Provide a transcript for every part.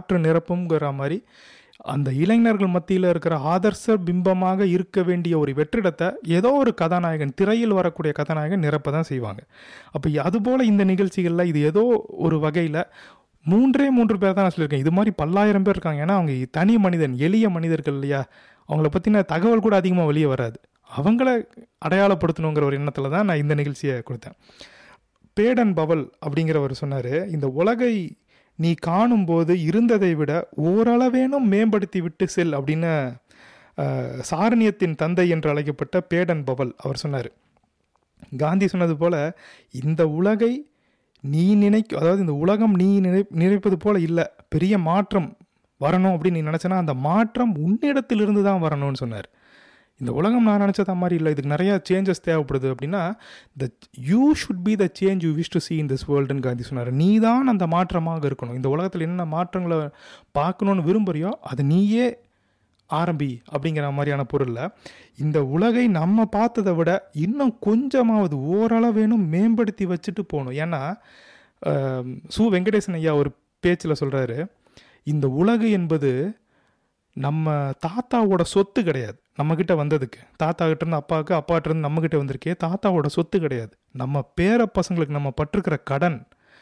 காற்று நிரப்புங்கிற மாதிரி அந்த இளைஞர்கள் மத்தியில் இருக்கிற ஆதர்ச பிம்பமாக இருக்க வேண்டிய ஒரு வெற்றிடத்தை ஏதோ ஒரு கதாநாயகன் திரையில் வரக்கூடிய கதாநாயகன் நிரப்ப தான் செய்வாங்க அப்போ அதுபோல் இந்த நிகழ்ச்சிகளில் இது ஏதோ ஒரு வகையில் மூன்றே மூன்று பேர் தான் நான் சொல்லியிருக்கேன் இது மாதிரி பல்லாயிரம் பேர் இருக்காங்க ஏன்னா அவங்க தனி மனிதன் எளிய மனிதர்கள் இல்லையா அவங்கள பற்றின தகவல் கூட அதிகமாக வெளியே வராது அவங்கள அடையாளப்படுத்தணுங்கிற ஒரு எண்ணத்தில் தான் நான் இந்த நிகழ்ச்சியை கொடுத்தேன் பேடன் பவல் அப்படிங்கிறவர் சொன்னார் இந்த உலகை நீ காணும்போது இருந்ததை விட ஓரளவேனும் மேம்படுத்தி விட்டு செல் அப்படின்னு அஹ், சாரணியத்தின் தந்தை என்று அழைக்கப்பட்ட பேடன் பவல் அவர் சொன்னார் காந்தி சொன்னது போல இந்த உலகை நீ நினைக்க அதாவது இந்த உலகம் நீ நினை நினைப்பது போல இல்லை பெரிய மாற்றம் வரணும் அப்படின்னு நீ நினச்சனா அந்த மாற்றம் உன்னிடத்திலிருந்து தான் வரணும்னு சொன்னார் இந்த உலகம் நான் நினச்சத மாதிரி இல்லை இதுக்கு நிறையா சேஞ்சஸ் தேவைப்படுது அப்படின்னா the you should be the change you wish to see in this வேர்ல்டுன்னு காந்தி சொன்னார் நீ தான் அந்த மாற்றமாக இருக்கணும் இந்த உலகத்தில் என்ன மாற்றங்களை பார்க்கணுன்னு விரும்புறியோ அது நீயே ஆரம்பி அப்படிங்கிற மாதிரியான பொருளில் இந்த உலகை நம்ம பார்த்ததை விட இன்னும் கொஞ்சமாவது ஓரளவேனும் மேம்படுத்தி வச்சுட்டு போகணும் ஏன்னா ஆம், சு வெங்கடேசன் ஐயா ஒரு பேச்சில் சொல்கிறாரு இந்த உலகு என்பது நம்ம தாத்தாவோட சொத்து கிடையாது நம்மக்கிட்ட வந்ததுக்கு தாத்தா கிட்ட இருந்து அப்பாவுக்கு அப்பாட்ட இருந்து நம்மக்கிட்ட வந்திருக்கே தாத்தாவோட சொத்து கிடையாது நம்ம பேர பசங்களுக்கு நம்ம பட்டிருக்கிற கடன்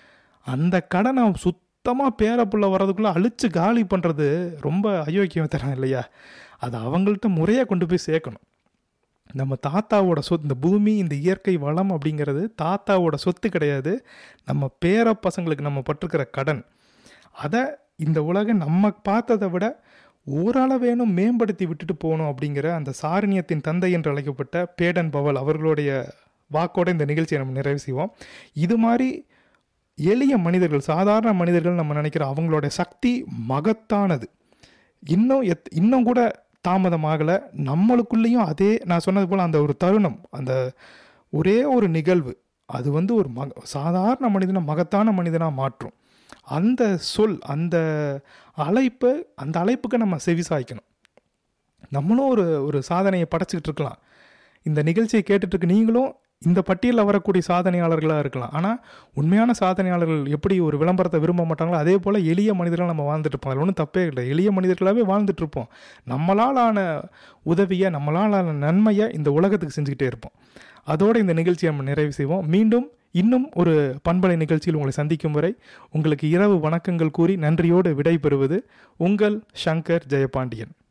அந்த கடனை சுத்தமாக பேரப்புள்ள வர்றதுக்குள்ளே அழிச்சு காலி பண்ணுறது ரொம்ப அயோக்கியம் தரம் இல்லையா அது அவங்கள்ட்ட முறையாக கொண்டு போய் சேர்க்கணும் நம்ம தாத்தாவோட சொத்து இந்த பூமி இந்த இயற்கை வளம் அப்படிங்கிறது தாத்தாவோட சொத்து கிடையாது நம்ம பேர பசங்களுக்கு நம்ம பட்டிருக்கிற கடன் அதை இந்த உலகம் நம்ம பார்த்ததை விட ஓரளவேனும் மேம்படுத்தி விட்டுட்டு போகணும் அப்படிங்கிற அந்த சாரணியத்தின் தந்தை என்று அழைக்கப்பட்ட பேடன் பவல் அவர்களுடைய வாக்கோட இந்த நிகழ்ச்சியை நம்ம நிறைவு செய்வோம் இது மாதிரி எளிய மனிதர்கள் சாதாரண மனிதர்கள் நம்ம நினைக்கிற அவங்களோட சக்தி மகத்தானது இன்னும் எத் இன்னும் கூட தாமதமாகலை நம்மளுக்குள்ளேயும் அதே நான் சொன்னது போல் அந்த ஒரு தருணம் அந்த ஒரே ஒரு நிகழ்வு அது வந்து ஒரு மக சாதாரண மனிதனை மகத்தான மனிதனாக மாற்றும் அந்த சொல் அந்த அழைப்பு அந்த அழைப்புக்கு நம்ம செவிசாய்க்கணும் நம்மளும் ஒரு ஒரு சாதனையை படைச்சிக்கிட்டு இருக்கலாம் இந்த நிகழ்ச்சியை கேட்டுட்டு இருக்க நீங்களும் இந்த பட்டியலில் வரக்கூடிய சாதனையாளர்களாக இருக்கலாம் ஆனால் உண்மையான சாதனையாளர்கள் எப்படி ஒரு விளம்பரத்தை விரும்ப மாட்டாங்களோ அதே போல் எளிய மனிதர்கள் நம்ம வாழ்ந்துட்டு இருப்போம் அதில் ஒன்றும் தப்பே இல்லை எளிய மனிதர்களாகவே வாழ்ந்துட்டு இருப்போம் நம்மளால் ஆன உதவியை நம்மளால் ஆன நன்மையை இந்த உலகத்துக்கு செஞ்சுக்கிட்டே இருப்போம் அதோடு இந்த நிகழ்ச்சியை நம்ம நிறைவு செய்வோம் மீண்டும் இன்னும் ஒரு பண்பலை நிகழ்ச்சியில் உங்களை சந்திக்கும் வரை உங்களுக்கு இரவு வணக்கங்கள் கூறி நன்றியோடு விடை பெறுவது உங்கள் சங்கர் ஜெயபாண்டியன்